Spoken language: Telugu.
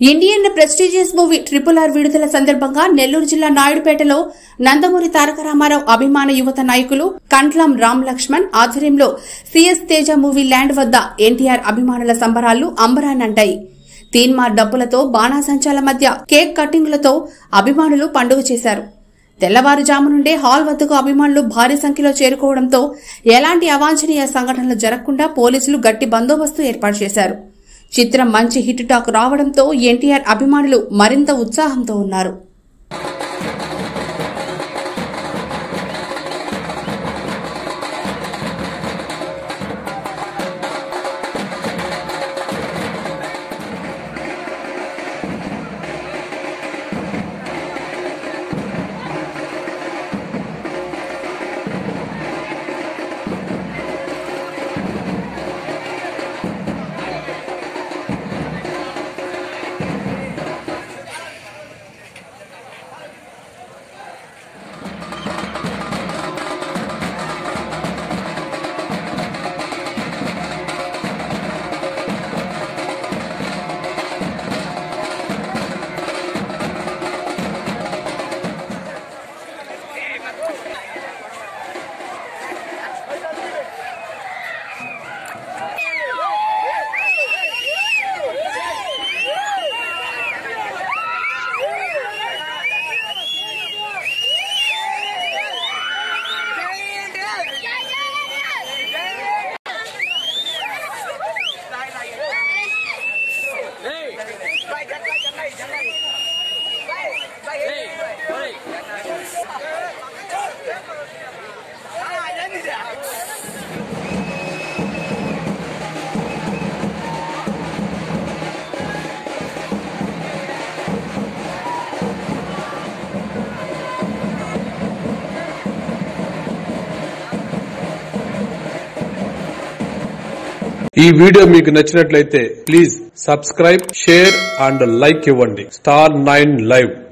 Indian prestigious movie triple R విడుదల సందర్భంగా నెల్లూరు జిల్లా నాయుడుపేటలో నందమూరి తారక రామారావు అభిమాన యువత నాయకులు కంట్లం రామ్ లక్ష్మణ్ ఆధ్వర్యంలో సీఎస్ తేజ మూవీ ల్యాండ్ వద్ద ఎన్టీఆర్ అభిమానుల సంబరాలు అంబరాన్నంటాయి తీన్మార్ డబ్బులతో బాణాసంచాల మధ్య కేక్ కట్టింగులతో అభిమానులు పండుగ చేశారు తెల్లవారుజాము నుండే హాల్ వద్దకు అభిమానులు భారీ సంఖ్యలో చేరుకోవడంతో ఎలాంటి అవాంఛనీయ సంఘటనలు జరగకుండా పోలీసులు గట్టి బందోబస్తు ఏర్పాటు చేశారు చిత్రం మంచి హిట్ టాక్ రావడంతో ఎన్టీఆర్ అభిమానులు మరింత ఉత్సాహంతో ఉన్నారు ఈ వీడియో మీకు నచ్చినట్లయితే please subscribe share and like ఇవ్వండి స్టార్ నైన్ లైవ్